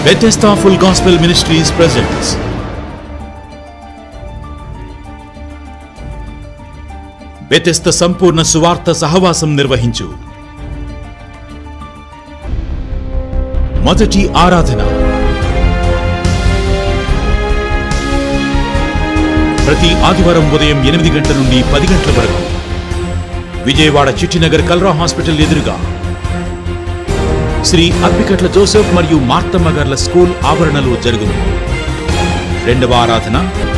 Bethesda Full Gospel Ministries presents Bethesda సంపూర్ణ సువార్త సహవాసం నిర్వహించు మొదటి ఆరాధన ప్రతి ఆదివారం ఉదయం ఎనిమిది గంటల నుండి పది గంటల వరకు విజయవాడ చిట్టినగర్ కల్రా హాస్పిటల్ ఎదురుగా శ్రీ అప్పికట్ల జోసెఫ్ మరియు మార్తమ్మ గార్ల స్కూల్ ఆవరణలో జరుగును రెండవ ఆరాధన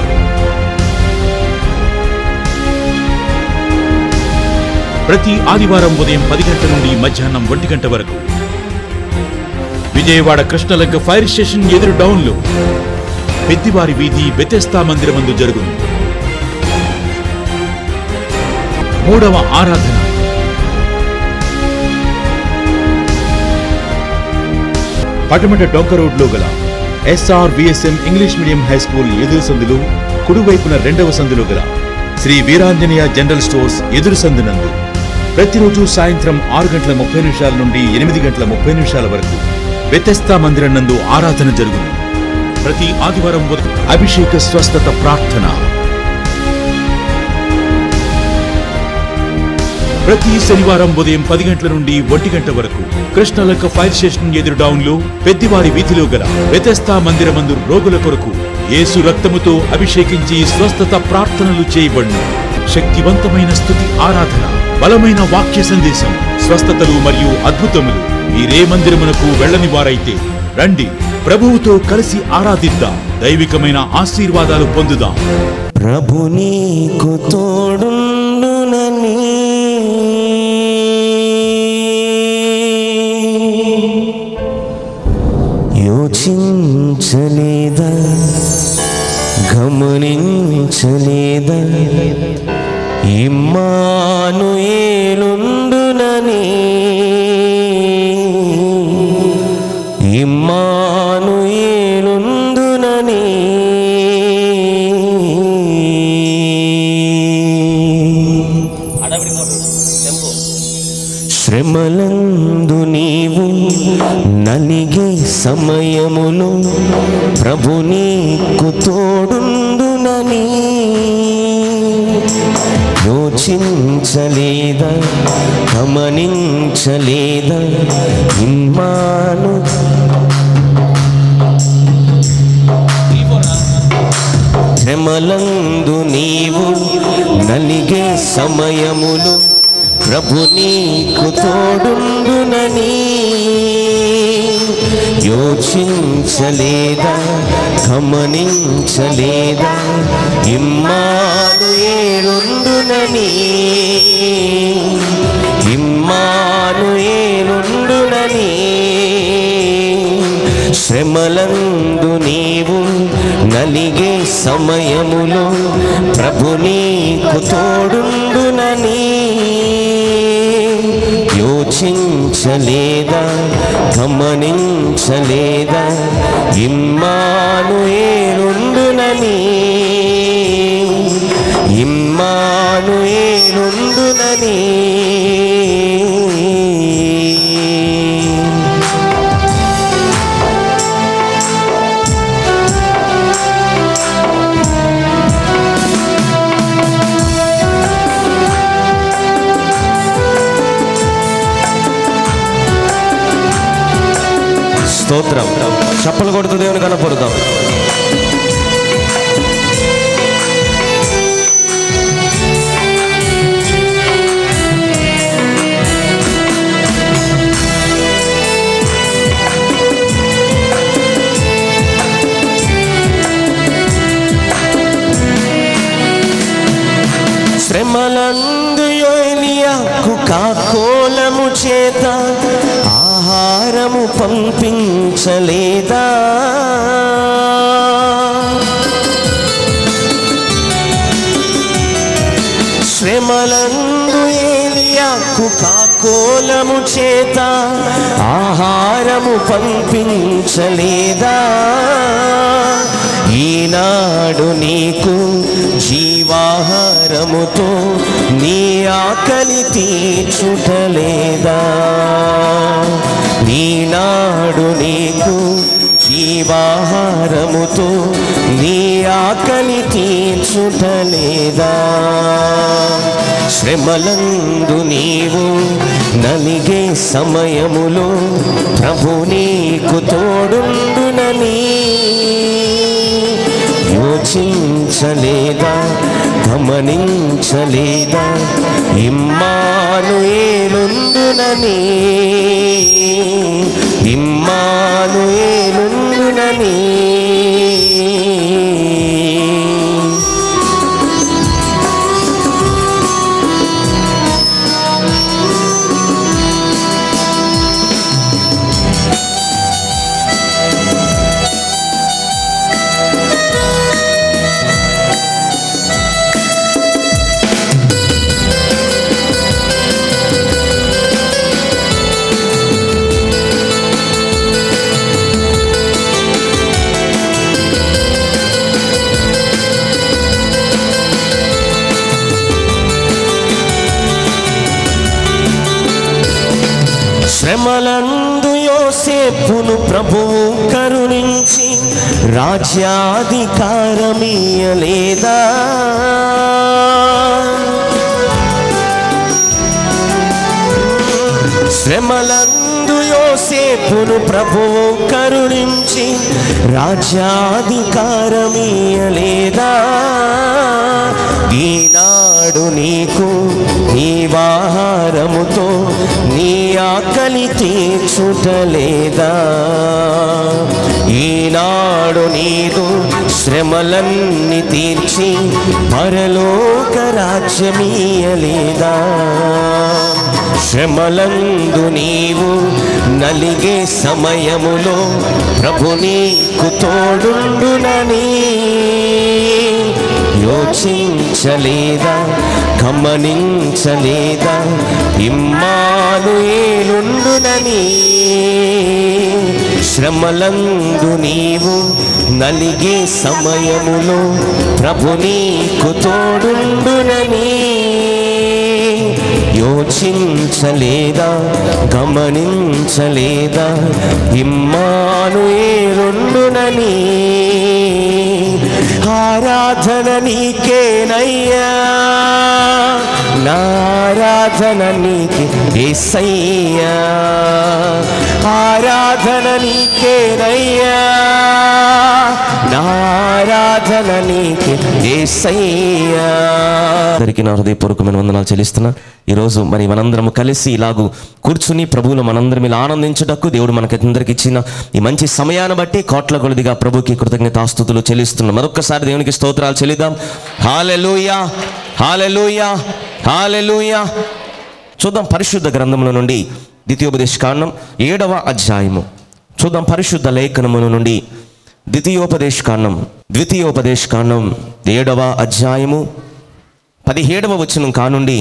ప్రతి ఆదివారం ఉదయం పది గంటల నుండి మధ్యాహ్నం ఒంటి గంట వరకు విజయవాడ కృష్ణలంక ఫైర్ స్టేషన్ ఎదురు డౌన్లో పెద్దివారి వీధి బెతెస్తా మందిరమందు జరుగును మూడవ ఆరాధన పటమట డొంక రోడ్లో గల S R V S M English medium high school ఎదురు సందులు కుడివైపున రెండవ సందులో గల శ్రీ వీరాంజనేయ జనరల్ స్టోర్స్ ఎదురు సందునందు ప్రతిరోజు సాయంత్రం ఆరు గంటల ముప్పై నిమిషాల నుండి ఎనిమిది గంటల ముప్పై నిమిషాల వరకు వ్యతస్థా మందిరం నందు ఆరాధన జరుగును ప్రతి ఆదివారం ఉదయం అభిషేక స్వస్థత ప్రార్థన ప్రతి శనివారం ఉదయం పది గంటల నుండి ఒంటి గంట వరకు కృష్ణలక్క ఫైర్ స్టేషన్ ఎదురు డౌన్లో పెద్దివారి వీధిలో గల వ్యతస్థా మందిరమందు రోగుల కొరకు యేసు రక్తముతో అభిషేకించి స్వస్థత ప్రార్థనలు చేయబడును శక్తివంతమైన స్థుతి ఆరాధన బలమైన వాక్య సందేశం స్వస్థతలు మరియు అద్భుతములు మీరే మందిరమునకు వెళ్ళని వారైతే రండి ప్రభువుతో కలిసి ఆరాధిద్దాం దైవికమైన ఆశీర్వాదాలు పొందుదాం ప్రభు నీకు తోడుండునని యోచించలేదా గమనించలేదా ఇమ్మాను ఏలుండునని ఇమ్మాను ఏలుందునని శ్రమలందు నీవు నలిగే సమయములో ప్రభు నీకు తోడుందునని యోచించలేదా గమనించలేదా ఇమ్మాను శ్రమలందు నీవు నలిగే సమయములు ప్రభు నీకు తోడుండునని యోచించలేదా గమనించలేదా ఇమ్మాను ఏలుండునని ఇమ్మాను ఏలుండునని శ్రమలందు నీవు నలిగే సమయములో ప్రభు నీకు తోడుండునని యోచించలేదా గమనించలేదా ఇమ్మాను ఏలుండునని ఇమ్మాను ఏలుండునని స్తోత్రం చప్పలు కొడుతూ దేవుని కనపడతాం శ్రమలందు యోలియాకు కాకోలము చేత ఆహారము పంపించలేదా శ్రమలందు ఏలియాకు కాకోలము చేత ఆహారము పంపించలేదా ఈనాడు నీకు జీవాహారముతో నీ ఆకలి తీర్చుటలేదా ఈనాడు నీకు జీవాహారముతో నీ ఆకలి తీర్చుటలేదా శ్రమలందు నీవు నలిగే సమయములో ప్రభు నీకు తోడుండునని యోచించలేదా గమనించలేదా ఇమ్మాను ఏలుండునని ఇమ్మాను ఏలుండునని శ్రమలందు యోసేపును ప్రభువు కరుణించి రాజ్యాధికారమీయలేదా శ్రమలందు యోసేపును ప్రభువు కరుణించి రాజ్యాధికారమీయలేదా ఈనాడు నీకు నీ వాహారముతో నీ ఆకలి తీర్చుటలేదా ఈనాడు నీదు శ్రమలన్నీ తీర్చి పరలోక రాజ్యమీయలేదా శ్రమలందు నీవు నలిగే సమయములో ప్రభు నీకు తోడుండునని యోచించలేదా గమనించలేదా ఇమ్మాను ఏలుండునని శ్రమలందు నీవు నలిగే సమయములో ప్రభు నీకు తోడుండునని యోచించలేదా గమనించలేదా ఇమ్మాను ఏలుండునని ఆరాధన నీకేనయ్యా నారాధన నీకే ఏసయ్యా ఆరాధన నీకేనయ్యా నారాధన నీకే ఏసయ్యా అందరికీ నా హృదయపూర్వకమైన వందనాలు చెల్లిస్తున్నా ఈరోజు మరి మనందరం కలిసి ఇలాగూ కూర్చుని ప్రభువులు మనందరం ఇలా ఆనందించుటకు దేవుడు మనకందరికి ఇచ్చిన ఈ మంచి సమయాన్ని బట్టి కోట్ల కొలదిగా ప్రభుకి కృతజ్ఞతాస్తుతులు చెల్లిస్తున్నాం మరొక్కసారి దేవునికి స్తోత్రాలు చెల్లిద్దాం హాలెలూయా హాలెలూయా హాలెలూయా చూద్దాం పరిశుద్ధ గ్రంథముల నుండి ద్వితీయోపదేశ కాండం ఏడవ అధ్యాయము చూద్దాం పరిశుద్ధ లేఖనముల నుండి ద్వితీయోపదేశ కాండం ద్వితీయోపదేశ కాండం ఏడవ అధ్యాయము పదిహేడవ వచనం కానుండి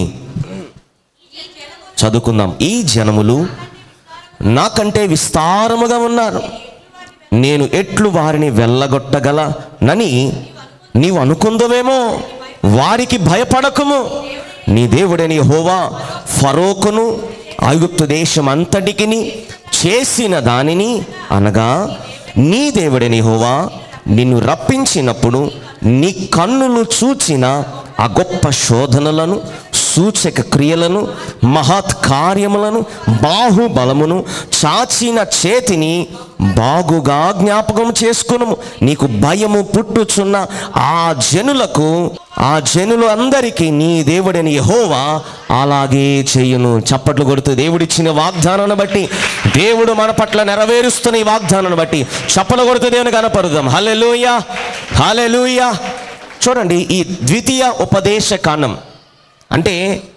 చదువుకుందాం ఈ జనములు నాకంటే విస్తారముగా ఉన్నారు నేను ఎట్లు వారిని వెళ్ళగొట్టగలనని నీవు అనుకుందవేమో వారికి భయపడకము నీ దేవుడని హోవా ఫరోకును ఐగుప్తు దేశం అంతటికిని చేసిన దానిని అనగా నీ దేవుడని హోవా నిన్ను రప్పించినప్పుడు నీ కన్నులు చూచిన ఆ గొప్ప శోధనలను సూచక క్రియలను మహత్ కార్యములను బాహుబలమును చాచిన చేతిని బాగుగా జ్ఞాపకం చేసుకును నీకు భయము పుట్టుచున్న ఆ జనులకు ఆ జనులు అందరికీ నీ దేవుడని యెహోవా అలాగే చేయును చప్పట్లు కొడుతూ దేవుడిచ్చిన వాగ్దానాన్ని బట్టి దేవుడు మన పట్ల నెరవేరుస్తున్న ఈ వాగ్దానాన్ని బట్టి చప్పలు కొడుతూ దేవుని కనపరుదాం హల్లెలూయా హల్లెలూయా చూడండి ఈ ద్వితీయ ఉపదేశ కాండం అంటే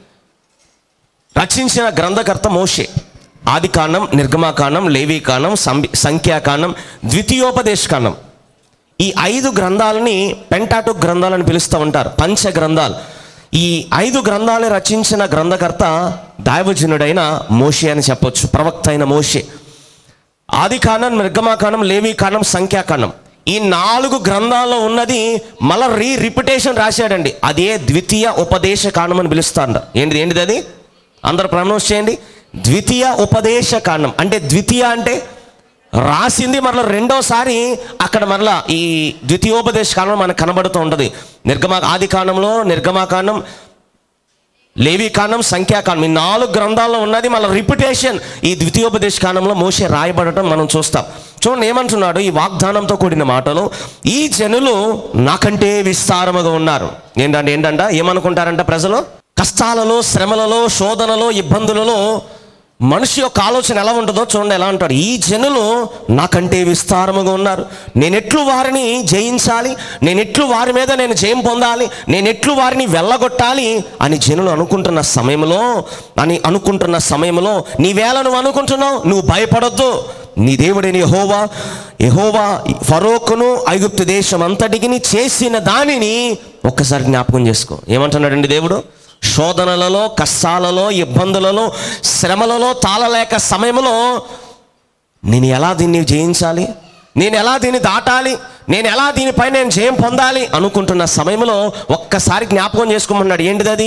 రచించిన గ్రంథకర్త మోషే ఆది కాండం నిర్గమాకాండం లేవీకాండం సంబి సంఖ్యాకాండం ద్వితీయోపదేశకాండం ఈ ఐదు గ్రంథాలని పెంటాటు గ్రంథాలని పిలుస్తూ ఉంటారు పంచ గ్రంథాలు ఈ ఐదు గ్రంథాలు రచించిన గ్రంథకర్త దైవజనుడైన మోషే అని చెప్పొచ్చు ప్రవక్త అయిన మోషే ఆది కాండం నిర్గమాకాండం లేవీకాండం సంఖ్యాకాండం ఈ నాలుగు గ్రంథాల్లో ఉన్నది మళ్ళా రీ రిపిటేషన్ రాశాడండి అదే ద్వితీయ ఉపదేశ కాండం అని పిలుస్తారు ఏంటిది ఏంటిది అది అందరు ప్రనౌన్స్ చేయండి ద్వితీయ ఉపదేశ కాండం అంటే ద్వితీయ అంటే రాసింది మరలా రెండోసారి అక్కడ మరలా ఈ ద్వితీయోపదేశ కాలంలో మనకు కనబడుతూ ఉంటుంది నిర్గమా ఆది కాండంలో నిర్గమాకాండం లేవికాండం సంఖ్యాకాండం ఈ నాలుగు గ్రంథాల్లో ఉన్నది మళ్ళీ రిపిటేషన్ ఈ ద్వితీయోపదేశ కాలంలో మోసే రాయబడటం మనం చూస్తాం చూడండి ఏమంటున్నాడు ఈ వాగ్దానంతో కూడిన మాటలు ఈ జనులు నాకంటే విస్తారముగా ఉన్నారు ఏంటంటే ఏంటంట ఏమనుకుంటారంట ప్రజలు కష్టాలలో శ్రమలలో శోధనలో ఇబ్బందులలో మనిషి యొక్క ఆలోచన ఎలా ఉంటుందో చూడండి ఎలా అంటాడు ఈ జనులు నాకంటే విస్తారముగా ఉన్నారు నేను ఎట్లు వారిని జయించాలి నేను ఎట్లు వారి మీద నేను జయం పొందాలి నేను ఎట్లు వారిని వెళ్ళగొట్టాలి అని జనులు అనుకుంటున్న సమయంలో అని అనుకుంటున్న సమయంలో నీవేళ నువ్వు అనుకుంటున్నావు నువ్వు భయపడొద్దు నీ దేవుడైన యెహోవా యెహోవా ఫరోకును ఐగుప్తు దేశం అంతటికి చేసిన దానిని ఒక్కసారి జ్ఞాపకం చేసుకో ఏమంటున్నాడండి దేవుడు శోధనలలో కష్టాలలో ఇబ్బందులలో శ్రమలలో తాళలేక సమయంలో నేను ఎలా దీన్ని జయించాలి నేను ఎలా దీన్ని దాటాలి నేను ఎలా దీనిపై నేను జయం పొందాలి అనుకుంటున్న సమయంలో ఒక్కసారి జ్ఞాపకం చేసుకోమన్నాడు ఏంటిది అది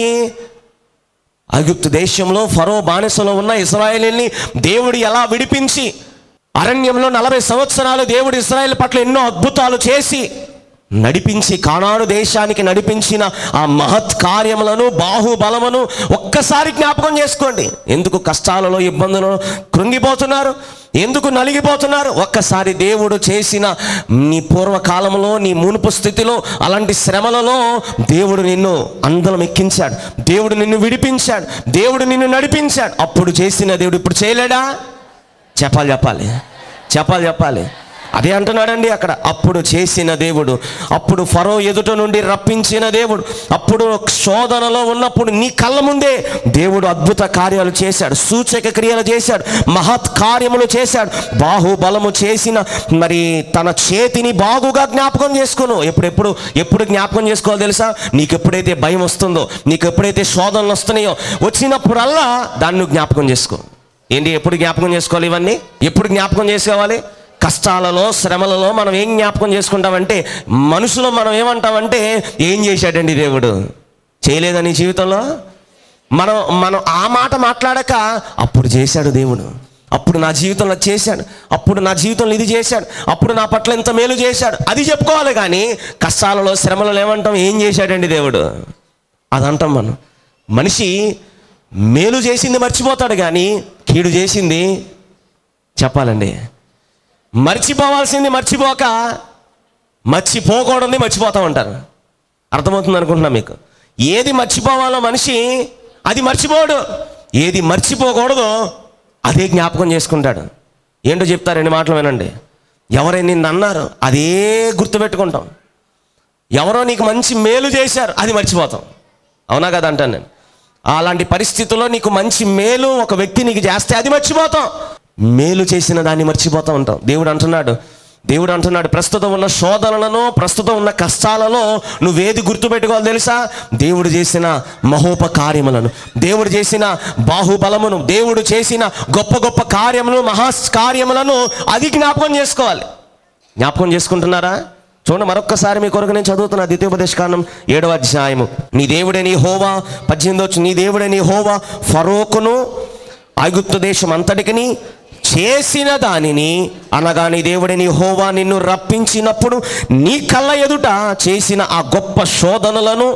ఐగుప్తు దేశంలో ఫరో బానిసలో ఉన్న ఇస్రాయేలీని దేవుడు ఎలా విడిపించి అరణ్యంలో నలభై సంవత్సరాలు దేవుడు ఇస్రాయేల్ పట్ల ఎన్నో అద్భుతాలు చేసి నడిపించి కానాడు దేశానికి నడిపించిన ఆ మహత్ కార్యములను బాహుబలమును ఒక్కసారి జ్ఞాపకం చేసుకోండి ఎందుకు కష్టాలలో ఇబ్బందులలో కృంగిపోతున్నారు ఎందుకు నలిగిపోతున్నారు ఒక్కసారి దేవుడు చేసిన నీ పూర్వకాలంలో నీ మునుపు స్థితిలో అలాంటి శ్రమలలో దేవుడు నిన్ను అందలం ఎక్కించాడు దేవుడు నిన్ను విడిపించాడు దేవుడు నిన్ను నడిపించాడు అప్పుడు చేసిన దేవుడు ఇప్పుడు చేయలేడా చెప్పాలి చెప్పాలి చెప్పాలి చెప్పాలి అదే అంటున్నాడండి అక్కడ అప్పుడు చేసిన దేవుడు అప్పుడు ఫరో ఎదుట నుండి రప్పించిన దేవుడు అప్పుడు శోధనలో ఉన్నప్పుడు నీ కళ్ళ ముందే దేవుడు అద్భుత కార్యాలు చేశాడు సూచక క్రియలు చేశాడు మహత్ కార్యములు చేశాడు బాహుబలము చేసిన మరి తన చేతిని బాగుగా జ్ఞాపకం చేసుకును ఎప్పుడెప్పుడు ఎప్పుడు జ్ఞాపకం చేసుకోవాలి తెలుసా నీకు ఎప్పుడైతే భయం వస్తుందో నీకు ఎప్పుడైతే శోధనలు వస్తున్నాయో వచ్చినప్పుడల్లా దాన్ని నువ్వు జ్ఞాపకం చేసుకో ఏంటి ఎప్పుడు జ్ఞాపకం చేసుకోవాలి ఇవన్నీ ఎప్పుడు జ్ఞాపకం చేసుకోవాలి కష్టాలలో శ్రమలలో మనం ఏం జ్ఞాపకం చేసుకుంటామంటే మనుషులు మనం ఏమంటామంటే ఏం చేశాడండి దేవుడు చేయలేదని జీవితంలో మనం మనం ఆ మాట మాట్లాడక అప్పుడు చేశాడు దేవుడు అప్పుడు నా జీవితంలో చేశాడు అప్పుడు నా జీవితంలో ఇది చేశాడు అప్పుడు నా పట్ల ఇంత మేలు చేశాడు అది చెప్పుకోవాలి కానీ కష్టాలలో శ్రమలలో ఏమంటాం ఏం చేశాడండి దేవుడు అదంటాం మనం మనిషి మేలు చేసింది మర్చిపోతాడు కానీ కీడు చేసింది చెప్పాలండి మర్చిపోవాల్సింది మర్చిపోక మర్చిపోకూడదు మర్చిపోతా ఉంటారు అర్థమవుతుంది అనుకుంటున్నా మీకు ఏది మర్చిపోవాలో మనిషి అది మర్చిపోడు ఏది మర్చిపోకూడదో అదే జ్ఞాపకం చేసుకుంటాడు ఏంటో చెప్తారు రెండు మాటలు వినండి ఎవరైనా నిన్ను అన్నారు అదే గుర్తుపెట్టుకుంటాం ఎవరో నీకు మంచి మేలు చేశారు అది మర్చిపోతాం అవునా కదా అంటాను నేను అలాంటి పరిస్థితుల్లో నీకు మంచి మేలు ఒక వ్యక్తి నీకు చేస్తే అది మర్చిపోతాం మేలు చేసిన దాన్ని మర్చిపోతూ ఉంటాం దేవుడు అంటున్నాడు దేవుడు అంటున్నాడు ప్రస్తుతం ఉన్న శోధనలను ప్రస్తుతం ఉన్న కష్టాలలో నువ్వేది గుర్తుపెట్టుకోవాలి తెలుసా దేవుడు చేసిన మహోపకార్యములను దేవుడు చేసిన బాహుబలమును దేవుడు చేసిన గొప్ప గొప్ప కార్యములు మహా కార్యములను అది జ్ఞాపకం చేసుకోవాలి జ్ఞాపకం చేసుకుంటున్నారా చూడండి మరొక్కసారి మీ కొరకు నేను చదువుతున్నా ద్వితీయోపదేశ కాండం ఏడవ అధ్యాయము నీ దేవుడే నీ హోవా పద్దెనిమిది వచ్చి నీ దేవుడే నీ హోవా ఫరోకును ఐగుప్తు దేశం అంతటికిని చేసిన దానిని అనగా నీ దేవుడే నీ హోవా నిన్ను రప్పించినప్పుడు నీ కళ్ళ ఎదుట చేసిన ఆ గొప్ప శోధనలను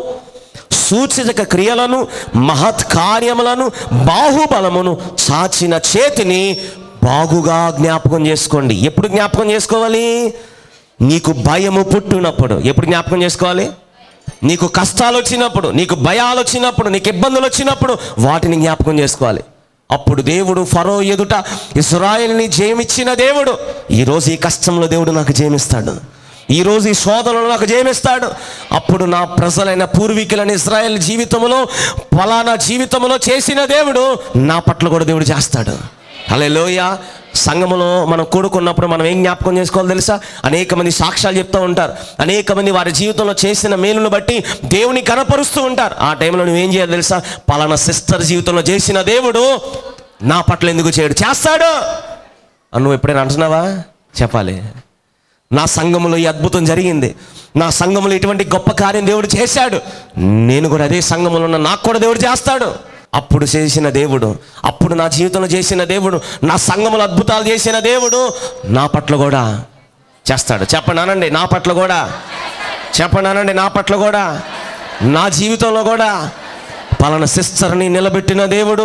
సూచక క్రియలను మహత్ కార్యములను బాహుబలమును చాచిన చేతిని బాగుగా జ్ఞాపకం చేసుకోండి ఎప్పుడు జ్ఞాపకం చేసుకోవాలి నీకు భయము పుట్టినప్పుడు ఎప్పుడు జ్ఞాపకం చేసుకోవాలి నీకు కష్టాలు వచ్చినప్పుడు నీకు భయాలు వచ్చినప్పుడు నీకు ఇబ్బందులు వచ్చినప్పుడు వాటిని జ్ఞాపకం చేసుకోవాలి అప్పుడు దేవుడు ఫరో ఎదుట ఇస్రాయేల్ని జయమిచ్చిన దేవుడు ఈరోజు ఈ కష్టంలో దేవుడు నాకు జయమిస్తాడు ఈరోజు ఈ శోధనలో నాకు జయమిస్తాడు అప్పుడు నా ప్రజలైన పూర్వీకులైన ఇస్రాయేల్ జీవితంలో ఫలానా జీవితంలో చేసిన దేవుడు నా పట్ల కూడా దేవుడు చేస్తాడు అలే లోయ సంఘములో మనం కూడుకున్నప్పుడు మనం ఏం జ్ఞాపకం చేసుకోవాలి తెలుసా అనేక మంది సాక్ష్యాలు చెప్తూ ఉంటారు అనేక మంది వారి జీవితంలో చేసిన మేలును బట్టి దేవుని కనపరుస్తూ ఉంటారు ఆ టైంలో నువ్వేం చేయాలి తెలుసా పలానా సిస్టర్ జీవితంలో చేసిన దేవుడు నా పట్ల ఎందుకు చేయడు చేస్తాడు అని నువ్వు ఎప్పుడైనా అంటున్నావా చెప్పాలి నా సంఘములో ఈ అద్భుతం జరిగింది నా సంఘములో ఇటువంటి గొప్ప కార్యం దేవుడు చేశాడు నేను కూడా అదే సంఘములో ఉన్న నాకు కూడా దేవుడు చేస్తాడు అప్పుడు చేసిన దేవుడు అప్పుడు నా జీవితంలో చేసిన దేవుడు నా సంఘములు అద్భుతాలు చేసిన దేవుడు నా పట్ల కూడా చేస్తాడు చెప్పండి అనండి నా పట్ల కూడా చెప్పండి అనండి నా పట్ల కూడా నా జీవితంలో కూడా పలానా సిస్టర్ని నిలబెట్టిన దేవుడు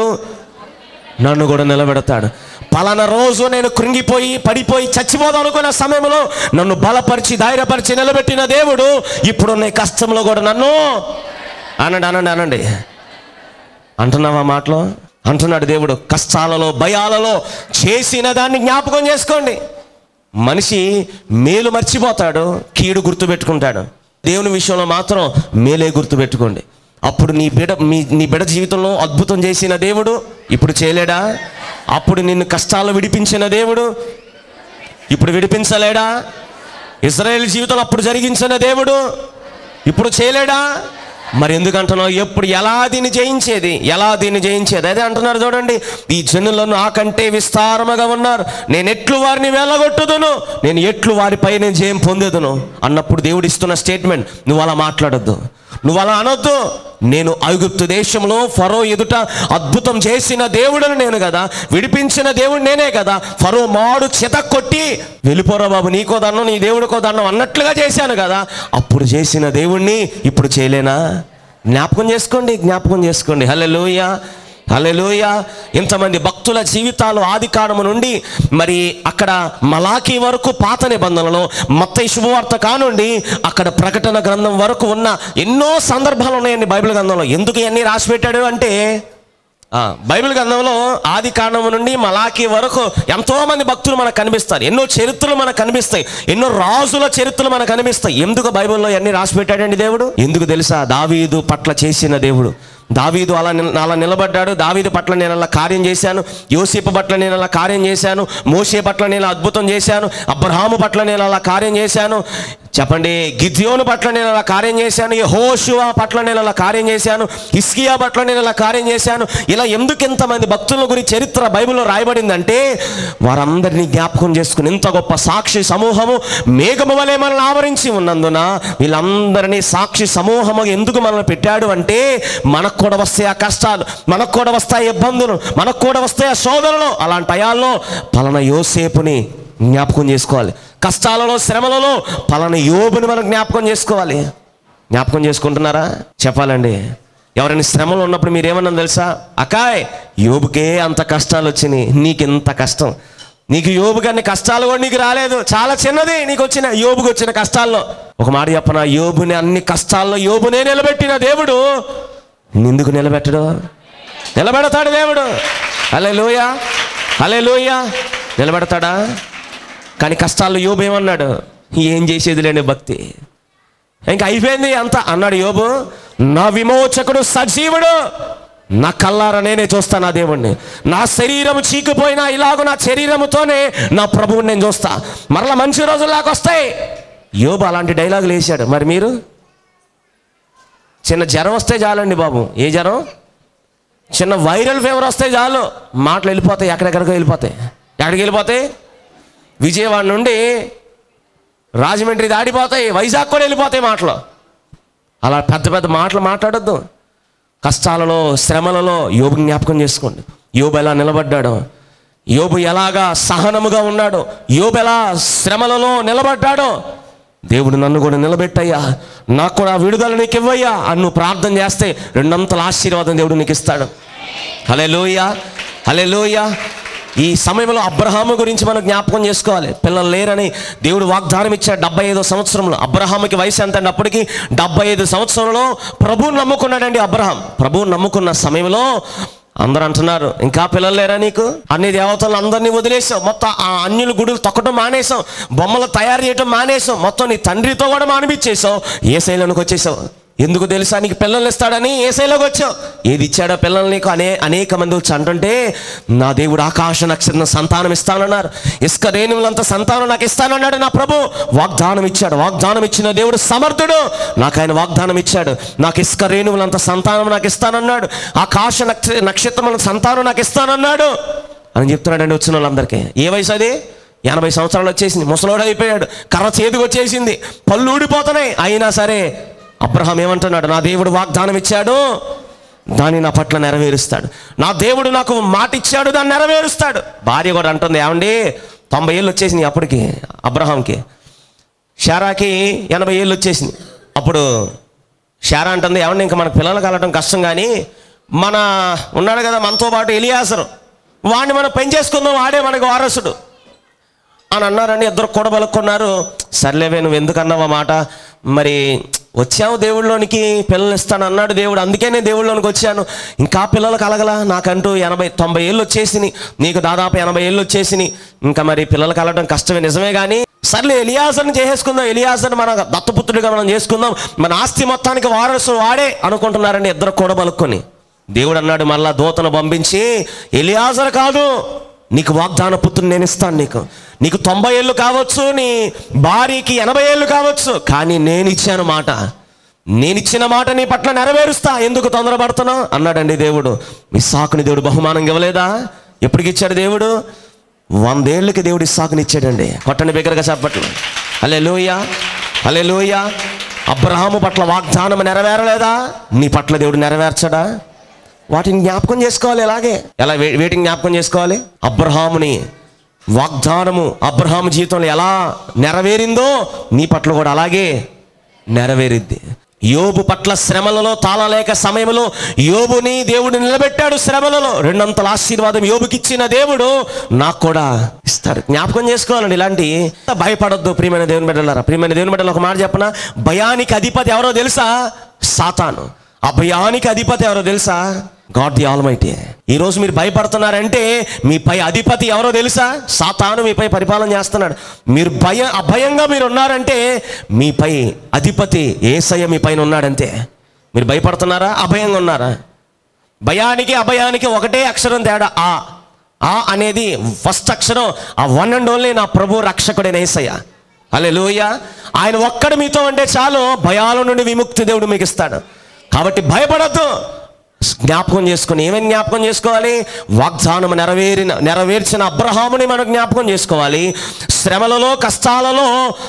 నన్ను కూడా నిలబెడతాడు పలానా రోజు నేను కృంగిపోయి పడిపోయి చచ్చిపోదాం అనుకున్న సమయంలో నన్ను బలపరిచి ధైర్యపరిచి నిలబెట్టిన దేవుడు ఇప్పుడున్న ఈ కష్టంలో కూడా నన్ను అనండి అనండి అనండి అంటున్నావా మాటలో అంటున్నాడు దేవుడు కష్టాలలో భయాలలో చేసిన దాన్ని జ్ఞాపకం చేసుకోండి మనిషి మేలు మర్చిపోతాడు కీడు గుర్తుపెట్టుకుంటాడు దేవుని విషయంలో మాత్రం మేలే గుర్తుపెట్టుకోండి అప్పుడు నీ బిడ మీ నీ బిడ జీవితంలో అద్భుతం చేసిన దేవుడు ఇప్పుడు చేయలేడా అప్పుడు నిన్ను కష్టాలు విడిపించిన దేవుడు ఇప్పుడు విడిపించలేడా ఇజ్రాయేల్ జీవితంలో అప్పుడు జరిగించిన దేవుడు ఇప్పుడు చేయలేడా మరి ఎందుకంటున్నావు ఎప్పుడు ఎలా దీన్ని జయించేది ఎలా దీన్ని జయించేది అదే అంటున్నారు చూడండి ఈ జనులను నాకంటే విస్తారముగా ఉన్నారు నేను ఎట్లు వారిని వెళ్ళగొట్టుదును నేను ఎట్లు వారిపై నేను జయం పొందేదును అన్నప్పుడు దేవుడు ఇస్తున్న స్టేట్మెంట్ నువ్వు అలా మాట్లాడొద్దు నువ్వు అలా అనొద్దు నేను ఐగుప్తు దేశంలో ఫరో ఎదుట అద్భుతం చేసిన దేవుడను నేను కదా విడిపించిన దేవుడు నేనే కదా ఫరో మాడు చిత కొట్టి వెళ్ళిపోరా బాబు నీకో దండం నీ దేవుడికో దండం అన్నట్లుగా చేశాను కదా అప్పుడు చేసిన దేవుణ్ణి ఇప్పుడు చేయలేనా జ్ఞాపకం చేసుకోండి జ్ఞాపకం చేసుకోండి హలే హల్లెలూయ ఇంతమంది భక్తుల జీవితాలు ఆది కాలము నుండి మరి అక్కడ మలాకి వరకు పాత నిబంధనలో మత్తయి శుభవార్త కానుండి అక్కడ ప్రకటన గ్రంథం వరకు ఉన్న ఎన్నో సందర్భాలు ఉన్నాయండి బైబిల్ గ్రంథంలో ఎందుకు ఇవన్నీ రాసి పెట్టాడు అంటే ఆ, బైబిల్ గ్రంథంలో ఆది కాండము నుండి మలాకి వరకు ఎంతో మంది భక్తులు మనకు కనిపిస్తారు ఎన్నో చరిత్రలు మనకు కనిపిస్తాయి ఎన్నో రాజుల చరిత్రలు మనకు కనిపిస్తాయి ఎందుకు బైబిల్లో అన్ని రాసి పెట్టాడండి దేవుడు ఎందుకు తెలుసా దావీదు పట్ల చేసిన దేవుడు దావీదు అలా నిల- అలా నిలబడ్డాడు దావీదు పట్ల నేను అలా కార్యం చేశాను యోసేపు పట్ల నేను అలా కార్యం చేశాను మోషే పట్ల నేను అద్భుతం చేశాను అబ్రహాము పట్ల నేను అలా కార్యం చేశాను చెప్పండి గిద్యోను పట్ల నేను అలా కార్యం చేశాను యెహోషువ పట్ల నేను అలా కార్యం చేశాను హిస్కియా పట్ల నేను అలా కార్యం చేశాను ఇలా ఎందుకు ఇంతమంది భక్తుల గురించి చరిత్ర బైబిల్లో రాయబడిందంటే వారందరినీ జ్ఞాపకం చేసుకుని ఇంత గొప్ప సాక్షి సమూహము మేఘము వలె మనల్ని ఆవరించి ఉన్నందున వీళ్ళందరినీ సాక్షి సమూహము ఎందుకు మనల్ని పెట్టాడు అంటే మనకు కూడా వస్తాయి ఆ కష్టాలు మనకు కూడా వస్తాయి ఇబ్బందులు మనకు కూడా వస్తాయి ఆ శోధనలు అలాంటి టయాల్లో పలానా యోసేపుని జ్ఞాపకం చేసుకోవాలి కష్టాలలో శ్రమలలో పలానా యోబుని మనం జ్ఞాపకం చేసుకోవాలి జ్ఞాపకం చేసుకుంటున్నారా చెప్పాలండి ఎవరైనా శ్రమలో ఉన్నప్పుడు మీరేమన్నా తెలుసా అకాయ్ యోబుకే అంత కష్టాలు వచ్చినాయి నీకెంత కష్టం నీకు యోబు గారిని కష్టాలు కూడా నీకు రాలేదు చాలా చిన్నది నీకు వచ్చిన యోబుకి వచ్చిన కష్టాల్లో ఒక మాట చెప్పన యోబుని అన్ని కష్టాల్లో యోబునే నిలబెట్టిన దేవుడు నిందుకు నిలబెట్టడు నిలబెడతాడు దేవుడు అలే లోయ అలే లోయ నిలబెడతాడా కానీ కష్టాల్లో యోబు ఏమన్నాడు ఏం చేసేది లేని భక్తి ఇంకా అయిపోయింది అంత అన్నాడు యోబు నా విమోచకుడు సజీవుడు నా కల్లార నేనే చూస్తా నా దేవుణ్ణి నా శరీరం చీకిపోయినా ఇలాగ నా శరీరముతోనే నా ప్రభువుని నేను చూస్తా మరలా మంచి రోజుల్లాగా వస్తాయి యోబు అలాంటి డైలాగులు వేశాడు మరి మీరు చిన్న జ్వరం వస్తే చాలండి బాబు ఏ జ్వరం చిన్న వైరల్ ఫీవర్ వస్తే చాలు మాటలు వెళ్ళిపోతాయి ఎక్కడెక్కడికో వెళ్ళిపోతాయి ఎక్కడికి వెళ్ళిపోతాయి విజయవాడ నుండి రాజమండ్రి దాడిపోతాయి వైజాగ్ కూడా వెళ్ళిపోతాయి మాటలు అలా పెద్ద పెద్ద మాటలు మాట్లాడొద్దు కష్టాలలో శ్రమలలో యోబు జ్ఞాపకం చేసుకోండి యోబు ఎలా నిలబడ్డాడు యోబు ఎలాగా సహనముగా ఉన్నాడు యోబు ఎలా శ్రమలలో నిలబడ్డాడో దేవుడు నన్ను కూడా నిలబెట్టయ్యా నాకు కూడా విడుదల నీకు ఇవ్వయ్యా అని నువ్వు ప్రార్థన చేస్తే రెండంతల ఆశీర్వాదం దేవుడు నీకు ఇస్తాడు హలే లోయ హలే లోయ ఈ సమయంలో అబ్రహాము గురించి మనం జ్ఞాపకం చేసుకోవాలి పిల్లలు లేరని దేవుడు వాగ్దానం ఇచ్చాడు డెబ్బై ఐదో సంవత్సరంలో అబ్రహాముకి వయసు ఎంత అంటే అప్పటికి డెబ్బై ఐదు సంవత్సరంలో ప్రభువుని నమ్ముకున్నాడండి అబ్రహాం ప్రభువుని నమ్ముకున్న సమయంలో అందరూ అంటున్నారు ఇంకా పిల్లలు లేరా నీకు అన్ని దేవతలు అందరినీ వదిలేసావు మొత్తం ఆ అన్యుల గుడులు తొక్కటం మానేసావు బొమ్మలు తయారు చేయటం మానేసావు మొత్తం నీ తండ్రితో కూడా మానిపించేసావు ఏ శైలంకి వచ్చేసావు ఎందుకు తెలుసా నీకు పిల్లలు ఇస్తాడని ఏ శైలోకి వచ్చావు ఏది ఇచ్చాడో పిల్లలు నీకు అనే అనేక మంది వచ్చి అంటుంటే నా దేవుడు ఆకాశ నక్షత్రం సంతానం ఇస్తానన్నారు ఇసుక రేణువులంత సంతానం నాకు ఇస్తానన్నాడు నా ప్రభు వాగ్దానం ఇచ్చాడు వాగ్దానం ఇచ్చిన దేవుడు సమర్థుడు నాకు ఆయన వాగ్దానం ఇచ్చాడు నాకు ఇసుక రేణువులంత సంతానం నాకు ఇస్తానన్నాడు ఆకాశ నక్ష నక్షత్రముల సంతానం నాకు ఇస్తానన్నాడు అని చెప్తున్నాడండి వచ్చిన వాళ్ళందరికీ ఏ వయసు అది ఎనభై సంవత్సరాలు వచ్చేసింది ముసలోడు అయిపోయాడు కర్ర చేతికి వచ్చేసింది పళ్ళు ఊడిపోతున్నాయి అయినా సరే అబ్రహాం ఏమంటున్నాడు నా దేవుడు వాగ్దానం ఇచ్చాడు దాన్ని నా పట్ల నెరవేరుస్తాడు నా దేవుడు నాకు మాట ఇచ్చాడు దాన్ని నెరవేరుస్తాడు భార్య కూడా అంటుంది ఏమండి తొంభై ఏళ్ళు వచ్చేసింది అప్పటికి అబ్రహాంకి షారాకి ఎనభై ఏళ్ళు వచ్చేసింది అప్పుడు షారా అంటుంది ఏమండి ఇంకా మనకు పిల్లలు కలగడం కష్టం కానీ మన ఉన్నాడు కదా మనతో పాటు ఎలియాసరు వాడిని మనం పెంచేసుకుందాం వాడే మనకు వారసుడు అని అన్నారని ఇద్దరు కూడబలుక్కున్నారు సర్లేవే నువ్వు ఎందుకు అన్నావు ఆ మాట మరి వచ్చావు దేవుళ్ళలోనికి పిల్లలు ఇస్తాను అన్నాడు దేవుడు అందుకే నేను దేవుళ్ళలోనికి వచ్చాను ఇంకా పిల్లలు కలగలా నాకంటూ ఎనభై తొంభై ఏళ్ళు వచ్చేసినాయి నీకు దాదాపు ఎనభై ఏళ్ళు వచ్చేసినాయి ఇంకా మరి పిల్లలు కలగడం కష్టమే నిజమే కానీ సర్లే ఎలియాసని చేసేసుకుందాం ఎలియాసని మన దత్తపుత్రుడిగా మనం చేసుకుందాం మన ఆస్తి మొత్తానికి వారసు వాడే అనుకుంటున్నారండి ఇద్దరు కూడబలుక్కొని దేవుడు అన్నాడు మళ్ళా దూతను పంపించి ఎలియాజర్ కాదు నీకు వాగ్దాన పుత్రుని నేను ఇస్తాను నీకు నీకు తొంభై ఏళ్ళు కావచ్చు నీ భార్యకి ఎనభై ఏళ్ళు కావచ్చు కానీ నేను ఇచ్చాను మాట నేను ఇచ్చిన మాట నీ పట్ల నెరవేరుస్తా ఎందుకు తొందరపడుతున్నావు అన్నాడండి దేవుడు మీ సాకుని దేవుడు బహుమానం ఇవ్వలేదా ఎప్పటికి ఇచ్చాడు దేవుడు వందేళ్ళకి దేవుడు ఇస్సాకుని ఇచ్చాడండి కొట్టండి బిగ్గరగా చెప్పట్లు అలే లోయ అలే లోయ అబ్రహాము పట్ల వాగ్దానం నెరవేరలేదా నీ పట్ల దేవుడు నెరవేర్చడా వాటిని జ్ఞాపకం చేసుకోవాలి ఎలాగే ఎలా వే- వేటిని జ్ఞాపకం చేసుకోవాలి అబ్రహాముని వాగ్దానము అబ్రహాము జీవితంలో ఎలా నెరవేరిందో నీ పట్ల కూడా అలాగే నెరవేరిద్ది యోబు పట్ల శ్రమలలో తాళలేక సమయంలో యోబుని దేవుడు నిలబెట్టాడు శ్రమలలో రెండంతల ఆశీర్వాదం యోబుకి ఇచ్చిన దేవుడు నాకు కూడా ఇస్తాడు జ్ఞాపకం చేసుకోవాలండి ఇలాంటి భయపడొద్దు ప్రియమైన దేవుని బిడ్డలారా ప్రియమైన దేవుని బిడ్డలు ఒక మాట చెప్పన భయానికి అధిపతి ఎవరో తెలుసా సాతాను ఆ భయానికి అధిపతి ఎవరో తెలుసా గాడ్ ది ఆల్మైటీ ఈ రోజు మీరు భయపడుతున్నారంటే మీపై అధిపతి ఎవరో తెలుసా సాతాను మీపై పరిపాలన చేస్తున్నాడు మీరు భయ అభయంగా మీరు ఉన్నారంటే మీపై అధిపతి ఏసయ్య మీ పైన ఉన్నాడంతే మీరు భయపడుతున్నారా అభయంగా ఉన్నారా భయానికి అభయానికి ఒకటే అక్షరం తేడా ఆ ఆ అనేది ఫస్ట్ అక్షరం ఆ వన్ అండ్ ఓన్లీ నా ప్రభు రక్షకుడైన ఏసయ్య అలే ఆయన ఒక్కడు మీతో ఉంటే చాలు భయాల నుండి విముక్తి దేవుడు మీకు ఇస్తాడు కాబట్టి భయపడద్దు జ్ఞాపకం చేసుకొని ఏమేమి జ్ఞాపకం చేసుకోవాలి వాగ్దానం నెరవేరిన నెరవేర్చిన అబ్రహాముని మనం జ్ఞాపకం చేసుకోవాలి శ్రమలలో కష్టాలలో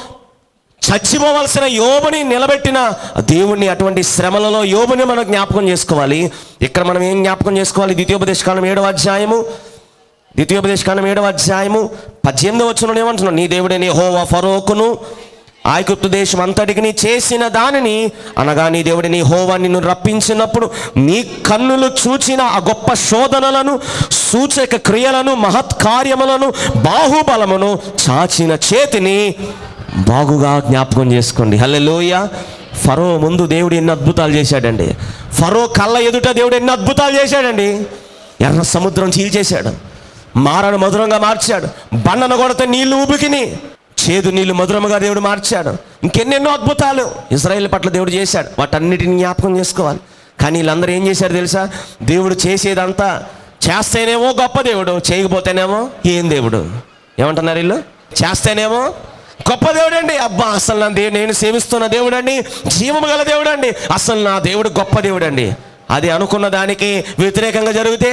చచ్చిపోవలసిన యోబుని నిలబెట్టిన దేవుణ్ణి అటువంటి శ్రమలలో యోబుని మనం జ్ఞాపకం చేసుకోవాలి ఇక్కడ మనం ఏం జ్ఞాపకం చేసుకోవాలి ద్వితీయోపదేశకాలం ఏడవ అధ్యాయము ద్వితీయోపదేశకాలం ఏడవ అధ్యాయము పద్దెనిమిది వచ్చిన ఏమంటున్నాడు నీ దేవుడే నీ హోవా ఫరోకును ఐగుప్తు దేశం అంతటికి నీ చేసిన దానిని అనగా నీ దేవుడి నీ హోవా నిన్ను రప్పించినప్పుడు నీ కన్నులు చూచిన ఆ గొప్ప శోధనలను సూచక క్రియలను మహత్ కార్యములను బాహుబలమును చాచిన చేతిని బాగుగా జ్ఞాపకం చేసుకోండి హల్లెలూయ ఫరో ముందు దేవుడు ఎన్ని అద్భుతాలు చేశాడండి ఫరో కళ్ళ ఎదుట దేవుడు ఎన్ని అద్భుతాలు చేశాడండి ఎర్ర సముద్రం చీల్చేశాడు మారను మధురంగా మార్చాడు బండను కొడితే నీళ్లు ఊబికిని చేదు నీళ్లు మధురముగా దేవుడు మార్చాడు ఇంకెన్నెన్నో అద్భుతాలు ఇజ్రాయేల్ పట్ల దేవుడు చేశాడు వాటన్నిటిని జ్ఞాపకం చేసుకోవాలి కానీ వీళ్ళందరూ ఏం చేశారు తెలుసా దేవుడు చేసేదంతా చేస్తేనేమో గొప్ప దేవుడు చేయకపోతేనేమో ఏం దేవుడు ఏమంటున్నారు వీళ్ళు చేస్తేనేమో గొప్ప దేవుడు అండి అబ్బా అసలు నా దేవుడు నేను సేవిస్తున్న దేవుడు అండి జీవము గల దేవుడు అండి అసలు నా దేవుడు గొప్ప దేవుడు అండి అది అనుకున్న దానికి వ్యతిరేకంగా జరిగితే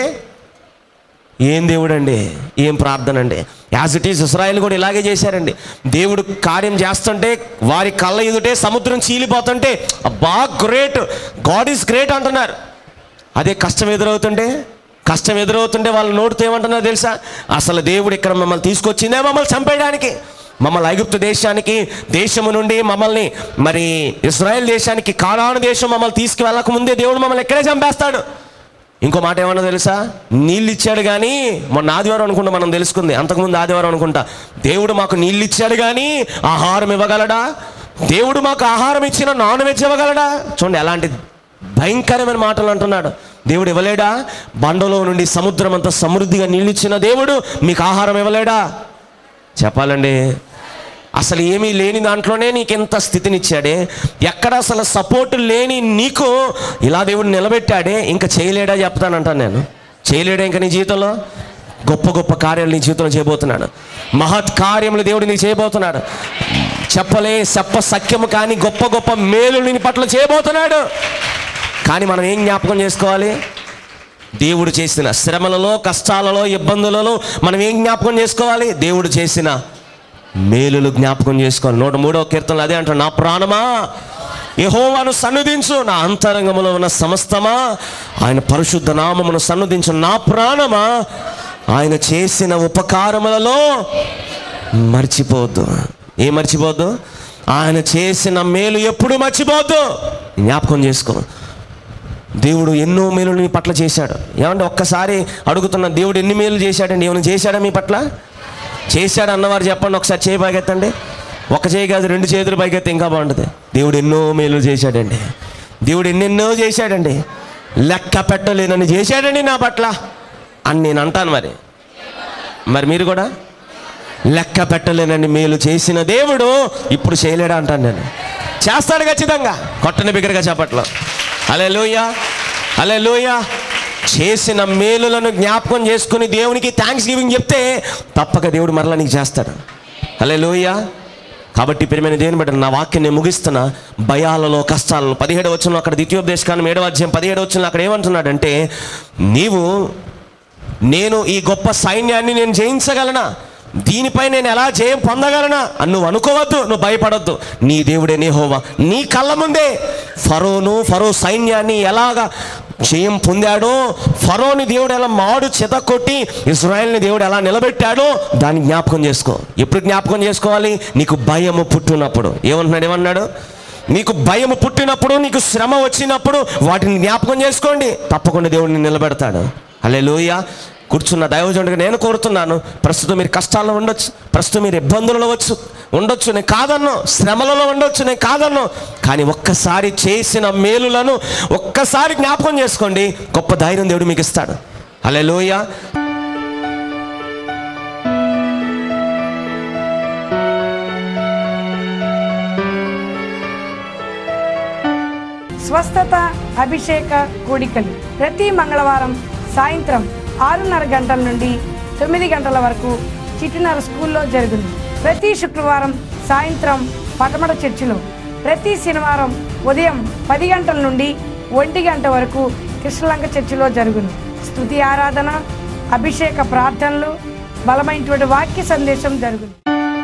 ఏం దేవుడు అండి ఏం ప్రార్థన అండి యాజ్ ఇట్ ఈస్ ఇస్రాయల్ కూడా ఇలాగే చేశారండి దేవుడు కార్యం చేస్తుంటే వారి కళ్ళ ఎదుటే సముద్రం చీలిపోతుంటే అబ్బా గ్రేట్ గాడ్ ఈస్ గ్రేట్ అంటున్నారు అదే కష్టం ఎదురవుతుంటే కష్టం ఎదురవుతుంటే వాళ్ళ నోటితో ఏమంటున్నారు తెలుసా అసలు దేవుడు ఇక్కడ మమ్మల్ని తీసుకొచ్చిందే మమ్మల్ని చంపేయడానికి మమ్మల్ని ఐగుప్తు దేశానికి దేశము నుండి మమ్మల్ని మరి ఇస్రాయెల్ దేశానికి కానాను దేశం మమ్మల్ని తీసుకువెళ్ళక ముందే దేవుడు మమ్మల్ని ఎక్కడే చంపేస్తాడు ఇంకో మాట ఏమన్నా తెలుసా నీళ్ళు ఇచ్చాడు కానీ మొన్న ఆదివారం అనుకుంటా మనం తెలుసుకుంది అంతకుముందు ఆదివారం అనుకుంటా దేవుడు మాకు నీళ్ళు ఇచ్చాడు కానీ ఆహారం ఇవ్వగలడా దేవుడు మాకు ఆహారం ఇచ్చిన నాన్ వెజ్ ఇవ్వగలడా చూడండి ఎలాంటి భయంకరమైన మాటలు అంటున్నాడు దేవుడు ఇవ్వలేడా బండలో నుండి సముద్రం అంతా సమృద్ధిగా నీళ్ళు ఇచ్చిన దేవుడు మీకు ఆహారం ఇవ్వలేడా చెప్పాలండి అసలు ఏమీ లేని దాంట్లోనే నీకు ఎంత స్థితినిచ్చాడే ఎక్కడ అసలు సపోర్ట్ లేని నీకు ఇలా దేవుడు నిలబెట్టాడే ఇంకా చేయలేడా చెప్తానంటాను నేను చేయలేడా ఇంకా నీ జీవితంలో గొప్ప గొప్ప కార్యాలు నీ జీవితంలో చేయబోతున్నాడు మహత్ కార్యములు దేవుడు నీకు చేయబోతున్నాడు చెప్పలే చెప్ప సఖ్యము కానీ గొప్ప గొప్ప మేలు నీ పట్ల చేయబోతున్నాడు కానీ మనం ఏం జ్ఞాపకం చేసుకోవాలి దేవుడు చేసిన శ్రమలలో కష్టాలలో ఇబ్బందులలో మనం ఏం జ్ఞాపకం చేసుకోవాలి దేవుడు చేసిన మేలులు జ్ఞాపకం చేసుకోవాలి నూట మూడో కీర్తనలు అదే అంటారు నా ప్రాణమా యెహోవాను సన్నిధించు నా అంతరంగములో ఉన్న సమస్తమా ఆయన పరిశుద్ధ నామమును సన్నిధించు నా ప్రాణమా ఆయన చేసిన ఉపకారములలో మర్చిపోవద్దు ఏం మర్చిపోవద్దు ఆయన చేసిన మేలు ఎప్పుడు మర్చిపోవద్దు జ్ఞాపకం చేసుకో దేవుడు ఎన్నో మేలు నీ పట్ల చేశాడు ఏమంటే ఒక్కసారి అడుగుతున్న దేవుడు ఎన్ని మేలు చేశాడండి ఏమైనా చేశాడా మీ పట్ల చేశాడు అన్నవారు చెప్పండి ఒకసారి చేయి పైకెత్తండి ఒక చేయి కాదు రెండు చేతులు పైకెత్తే ఇంకా బాగుంటుంది దేవుడు ఎన్నో మేలు చేశాడండి దేవుడు ఎన్నెన్నో చేశాడండి లెక్క పెట్టలేనని చేశాడండి నా పట్ల అని నేను అంటాను మరి మరి మీరు కూడా లెక్క పెట్టలేనని మేలు చేసిన దేవుడు ఇప్పుడు చేయలేడా అంటాను నేను చేస్తాడు ఖచ్చితంగా కొట్టని బిగ్గరగా చెప్పట్లో అలే లోయ అలే లోయ చేసిన మేలులను జ్ఞాపకం చేసుకుని దేవునికి థ్యాంక్స్ గివింగ్ చెప్తే తప్పక దేవుడు మరలా నీకు చేస్తాడు అలే లోయ కాబట్టి ప్రియమైన దేవుని బట్టి నా వాక్యం నేను ముగిస్తున్న భయాలలో కష్టాలలో పదిహేడు వచ్చిన అక్కడ ద్వితీయోపదేశకాన్ని ఏడవ అధ్యాయం పదిహేడు వచ్చిన అక్కడ ఏమంటున్నాడంటే నీవు నేను ఈ గొప్ప సైన్యాన్ని నేను జయించగలనా దీనిపై నేను ఎలా జయం పొందగలనా అని నువ్వు అనుకోవద్దు నువ్వు భయపడొద్దు నీ దేవుడే నేహోవా నీ కళ్ళ ముందే ఫరోను ఫరో సైన్యాన్ని ఎలాగా జయం పొందాడో ఫరోని దేవుడు ఎలా మాడు చెతకొట్టి ఇజ్రాయెల్ని దేవుడు ఎలా నిలబెట్టాడో దాన్ని జ్ఞాపకం చేసుకో ఎప్పుడు జ్ఞాపకం చేసుకోవాలి నీకు భయము పుట్టినప్పుడు ఏమంటున్నాడు ఏమన్నాడు నీకు భయము పుట్టినప్పుడు నీకు శ్రమ వచ్చినప్పుడు వాటిని జ్ఞాపకం చేసుకోండి తప్పకుండా దేవుడిని నిలబెడతాడు అలే కూర్చున్న దైవజనుడిగా నేను కోరుతున్నాను ప్రస్తుతం మీరు కష్టాల్లో ఉండొచ్చు ప్రస్తుతం మీరు ఇబ్బందులలో వచ్చు ఉండొచ్చు నేను కాదన్ను శ్రమలలో ఉండొచ్చు నేను కాదన్ను కానీ ఒక్కసారి చేసిన మేలులను ఒక్కసారి జ్ఞాపకం చేసుకోండి గొప్ప ధైర్యం దేవుడు మీకు ఇస్తాడు అలే స్వస్థత అభిషేక కూడికలు ప్రతి మంగళవారం సాయంత్రం ఆరున్నర గంటల నుండి తొమ్మిది గంటల వరకు చిట్టినర స్కూల్లో జరుగును ప్రతి శుక్రవారం సాయంత్రం పటమట చర్చిలో ప్రతి శనివారం ఉదయం పది గంటల నుండి ఒంటి గంట వరకు కృష్ణలంక చర్చిలో జరుగును స్తుతి ఆరాధన అభిషేక ప్రార్థనలు బలమైనటువంటి వాక్య సందేశం జరుగును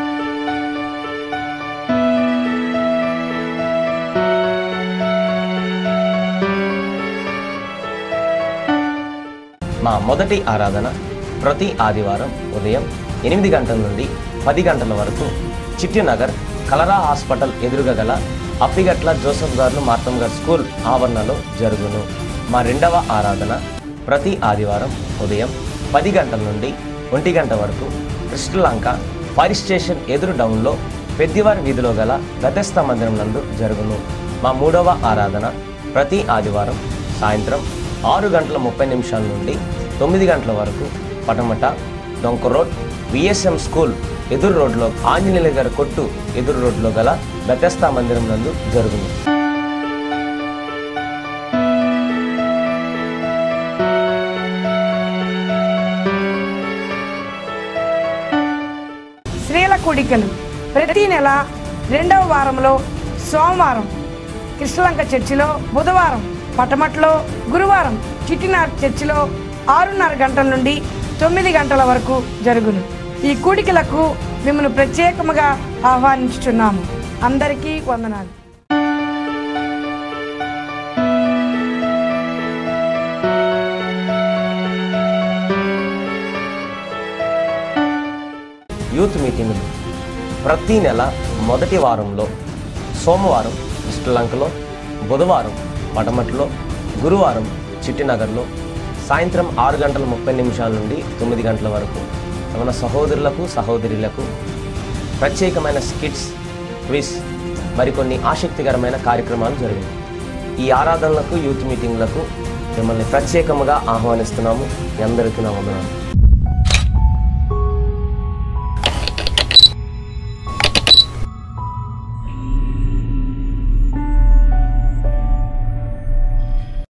మా మొదటి ఆరాధన ప్రతి ఆదివారం ఉదయం ఎనిమిది గంటల నుండి పది గంటల వరకు చిట్టినగర్ కలరా హాస్పిటల్ ఎదురుగా గల అప్పిగట్ల జోసఫ్ గారు మార్తమ్ గారు స్కూల్ ఆవరణలో జరుగును మా రెండవ ఆరాధన ప్రతి ఆదివారం ఉదయం పది గంటల నుండి ఒంటి గంట వరకు కృష్ణలంక ఫైర్ స్టేషన్ ఎదురు డౌన్లో పెద్దివారి వీధిలో గల గతస్థ మందిరం నందు జరుగును మా మూడవ ఆరాధన ప్రతి ఆదివారం సాయంత్రం ఆరు గంటల ముప్పై నిమిషాల నుండి తొమ్మిది గంటల వరకు పటమట డొంక రోడ్ విఎస్ఎం స్కూల్ ఎదురు రోడ్లో ఆంజనేయుల గారి కొట్టు ఎదురు రోడ్లో గల బెతస్తా మందిరం నందు జరుగును స్త్రీల కూడికలు ప్రతి నెల రెండవ వారంలో సోమవారం కృష్ణలంక చర్చిలో బుధవారం పటమట్లో గురువారం చిట్టినార్ చర్చిలో ఆరున్నర గంటల నుండి తొమ్మిది గంటల వరకు జరుగును ఈ కూడికలకు మిమ్మల్ని ప్రత్యేకముగా ఆహ్వానించుచున్నాము అందరికీ వందనాలు యూత్ మీటింగులు ప్రతి నెల మొదటి వారంలో సోమవారం శ్రీలంకలో బుధవారం పటమట్లో గురువారం చిట్టినగర్లో సాయంత్రం ఆరు గంటల ముప్పై నిమిషాల నుండి తొమ్మిది గంటల వరకు మన సహోదరులకు సహోదరులకు ప్రత్యేకమైన స్కిట్స్ క్విజ్ మరికొన్ని ఆసక్తికరమైన కార్యక్రమాలు జరిగాయి ఈ ఆరాధనలకు యూత్ మీటింగ్లకు మిమ్మల్ని ప్రత్యేకముగా ఆహ్వానిస్తున్నాము మీ అందరికీ నా వందనాలు